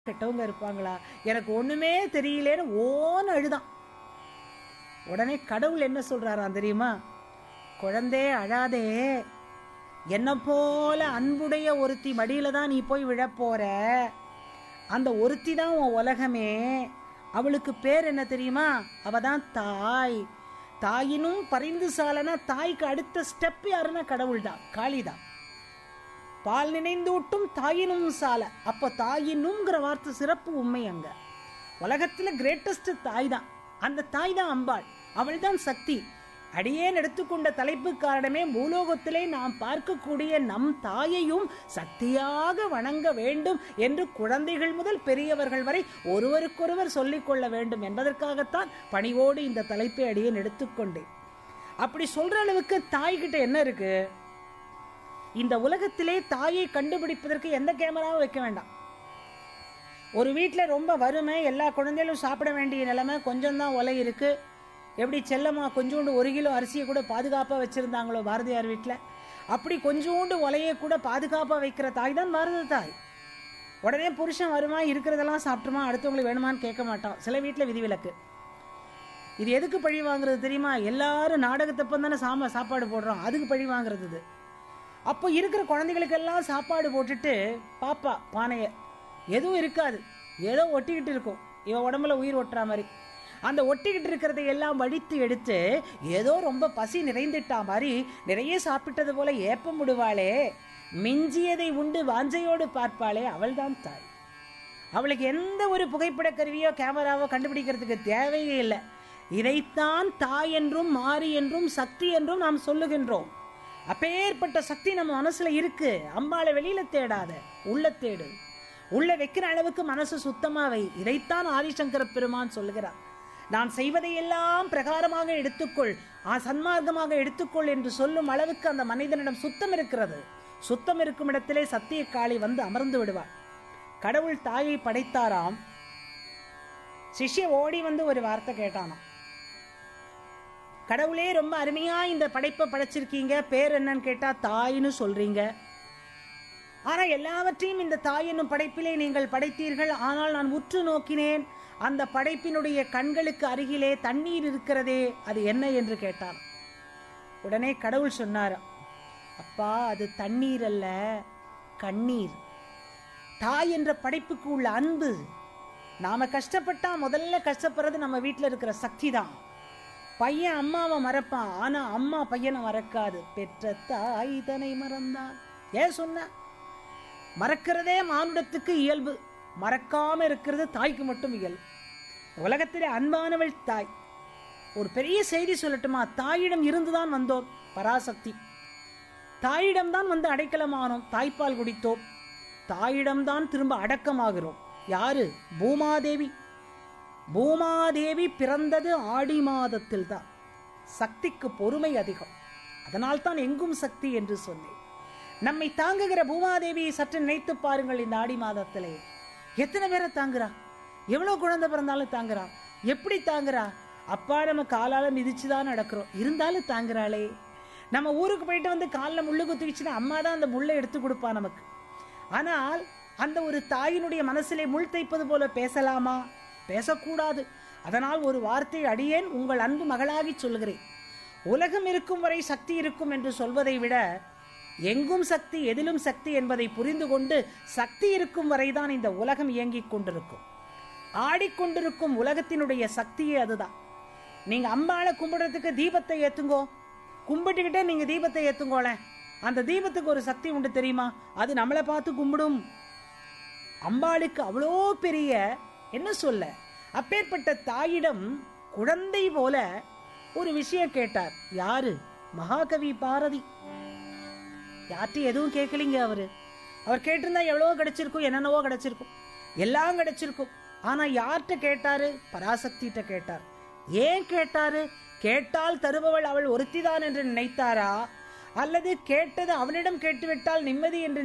கெட்டவங்க இருப்பாங்களா எனக்கு ஒண்ணுமே தெரியலேன்னு ஓன்னு அழுதான் உடனே கடவுள் என்ன சொல்றாராம் தெரியுமா குழந்தே அழாதே என்ன போல அன்புடைய ஒருத்தி மடியில தான் நீ போய் விழப்போற அந்த ஒருத்தி தான் உன் உலகமே அவளுக்கு பேர் என்ன தெரியுமா அவ தான் தாய் தாயினும் பரிந்து சாலனா தாய்க்கு அடுத்த ஸ்டெப் யாருன்னா கடவுள் தான் காளிதான் பால் நினைந்தூட்டும் தாயினும் சால அப்ப தாயினும்ங்கிற வார்த்தை சிறப்பு உண்மை அங்க உலகத்துல கிரேட்டஸ்ட் தாய் தான் அந்த தாய் தான் அம்பாள் அவள் தான் சக்தி அடியேன் எடுத்துக்கொண்ட தலைப்பு காரணமே பூலோகத்திலே நாம் பார்க்கக்கூடிய நம் தாயையும் சக்தியாக வணங்க வேண்டும் என்று குழந்தைகள் முதல் பெரியவர்கள் வரை ஒருவருக்கொருவர் சொல்லிக் கொள்ள வேண்டும் என்பதற்காகத்தான் பணிவோடு இந்த தலைப்பை அடியேன் எடுத்துக்கொண்டேன் அப்படி சொல்ற அளவுக்கு தாய்கிட்ட என்ன இருக்கு இந்த உலகத்திலே தாயை கண்டுபிடிப்பதற்கு எந்த கேமராவும் வைக்க வேண்டாம் ஒரு வீட்டில் ரொம்ப வறுமை எல்லா குழந்தைகளும் சாப்பிட வேண்டிய நிலைமை கொஞ்சம் தான் ஒலை இருக்கு எப்படி செல்லம்மா கொஞ்சோண்டு ஒரு கிலோ அரிசியை கூட பாதுகாப்பாக வச்சிருந்தாங்களோ பாரதியார் வீட்டில் அப்படி கொஞ்சோண்டு ஒலையை கூட பாதுகாப்பாக வைக்கிற தாய் தான் பாரத தாய் உடனே புருஷன் வருமா இருக்கிறதெல்லாம் சாப்பிட்டுமா அடுத்தவங்களுக்கு வேணுமான்னு கேட்க மாட்டான் சில வீட்டில் விதிவிலக்கு இது எதுக்கு பழி வாங்குறது தெரியுமா எல்லாரும் நாடகத்தப்பம் தானே சாம சாப்பாடு போடுறோம் அதுக்கு பழி வாங்குறது இது அப்போ இருக்கிற குழந்தைகளுக்கெல்லாம் சாப்பாடு போட்டுட்டு பாப்பா பானைய எதுவும் இருக்காது ஏதோ ஒட்டிக்கிட்டு இருக்கும் இவ உடம்புல உயிர் ஒட்டுற மாதிரி அந்த ஒட்டிக்கிட்டு இருக்கிறதை எல்லாம் வடித்து எடுத்து ஏதோ ரொம்ப பசி நிறைந்துட்டா மாதிரி நிறைய சாப்பிட்டது போல ஏப்பம் விடுவாளே மிஞ்சியதை உண்டு வாஞ்சையோடு பார்ப்பாளே அவள்தான் தாய் அவளுக்கு எந்த ஒரு புகைப்பட கருவியோ கேமராவோ கண்டுபிடிக்கிறதுக்கு தேவையே இல்லை இதைத்தான் தாய் என்றும் மாறி என்றும் சக்தி என்றும் நாம் சொல்லுகின்றோம் அப்பேற்பட்ட சக்தி நம்ம மனசுல இருக்கு அம்பாளை வெளியில தேடாத உள்ள தேடு உள்ள வைக்கிற அளவுக்கு மனசு சுத்தமா வை இதைத்தான் ஆதிசங்கர பெருமான் சொல்லுகிறார் நான் செய்வதையெல்லாம் பிரகாரமாக எடுத்துக்கொள் ஆ சன்மார்க்கமாக எடுத்துக்கொள் என்று சொல்லும் அளவுக்கு அந்த மனிதனிடம் சுத்தம் இருக்கிறது சுத்தம் இருக்கும் இடத்திலே சத்திய காளி வந்து அமர்ந்து விடுவார் கடவுள் தாயை படைத்தாராம் சிஷ்ய ஓடி வந்து ஒரு வார்த்தை கேட்டானாம் கடவுளே ரொம்ப அருமையா இந்த படைப்பை படைச்சிருக்கீங்க பேர் என்னன்னு கேட்டா தாய்னு சொல்றீங்க ஆனா எல்லாவற்றையும் இந்த தாய் என்னும் படைப்பிலே நீங்கள் படைத்தீர்கள் ஆனால் நான் உற்று நோக்கினேன் அந்த படைப்பினுடைய கண்களுக்கு அருகிலே தண்ணீர் இருக்கிறதே அது என்ன என்று கேட்டார் உடனே கடவுள் சொன்னார் அப்பா அது தண்ணீர் அல்ல கண்ணீர் தாய் என்ற படைப்புக்கு உள்ள அன்பு நாம கஷ்டப்பட்டா முதல்ல கஷ்டப்படுறது நம்ம வீட்டில் இருக்கிற சக்தி தான் பையன் அம்மாவை மறப்பான் ஆனா அம்மா பையனை மறக்காது பெற்ற தாய் தனை மறந்தான் ஏன் சொன்ன மறக்கிறதே மானுடத்துக்கு இயல்பு மறக்காம இருக்கிறது தாய்க்கு மட்டும் இயல்பு உலகத்திலே அன்பானவள் தாய் ஒரு பெரிய செய்தி சொல்லட்டுமா தாயிடம் இருந்துதான் வந்தோம் பராசக்தி தாயிடம் தான் வந்து அடைக்கலமானோம் தாய்ப்பால் குடித்தோம் தாயிடம்தான் திரும்ப அடக்கமாகிறோம் யாரு பூமாதேவி பூமாதேவி பிறந்தது ஆடி மாதத்தில் தான் சக்திக்கு பொறுமை அதிகம் அதனால் தான் எங்கும் சக்தி என்று சொன்னேன் நம்மை தாங்குகிற பூமாதேவியை சற்று நினைத்து பாருங்கள் இந்த ஆடி மாதத்திலே எத்தனை பேரை தாங்குறா எவ்வளவு குழந்தை பிறந்தாலும் தாங்குறா எப்படி தாங்குறா அப்பா நம்ம காலால மிதிச்சுதான் நடக்கிறோம் இருந்தாலும் தாங்குறாளே நம்ம ஊருக்கு போயிட்டு வந்து காலில் முள்ளு குத்திக்கிச்சுன்னா அம்மா தான் அந்த முள்ளை எடுத்து கொடுப்பா நமக்கு ஆனால் அந்த ஒரு தாயினுடைய மனசிலே முள் தைப்பது போல பேசலாமா பேசக்கூடாது அதனால் ஒரு வார்த்தை அடியேன் உங்கள் அன்பு மகளாகி சொல்கிறேன் உலகம் இருக்கும் வரை சக்தி இருக்கும் என்று சொல்வதை விட எங்கும் சக்தி எதிலும் சக்தி என்பதை புரிந்து கொண்டு சக்தி இருக்கும் வரைதான் இந்த உலகம் இயங்கிக் கொண்டிருக்கும் ஆடிக்கொண்டிருக்கும் உலகத்தினுடைய சக்தியே அதுதான் நீங்க அம்பாளை கும்பிடுறதுக்கு தீபத்தை ஏத்துங்கோ கும்பிட்டுக்கிட்டே நீங்க தீபத்தை ஏத்துங்கோளேன் அந்த தீபத்துக்கு ஒரு சக்தி உண்டு தெரியுமா அது நம்மளை பார்த்து கும்பிடும் அம்பாளுக்கு அவ்வளோ பெரிய என்ன சொல்ல அப்பேற்பட்ட தாயிடம் குழந்தை போல ஒரு விஷயம் கேட்டார் யாரு மகாகவி பாரதி யார்ட்டும் எதுவும் கேட்கலீங்க அவரு அவர் கேட்டிருந்தா எவ்வளவோ கிடைச்சிருக்கும் என்னென்னவோ கிடைச்சிருக்கும் எல்லாம் கிடைச்சிருக்கும் ஆனா யார்கிட்ட கேட்டாரு பராசக்திகிட்ட கேட்டார் ஏன் கேட்டாரு கேட்டால் தருபவள் அவள் ஒருத்திதான் என்று நினைத்தாரா அல்லது கேட்டது அவனிடம் கேட்டுவிட்டால் நிம்மதி என்று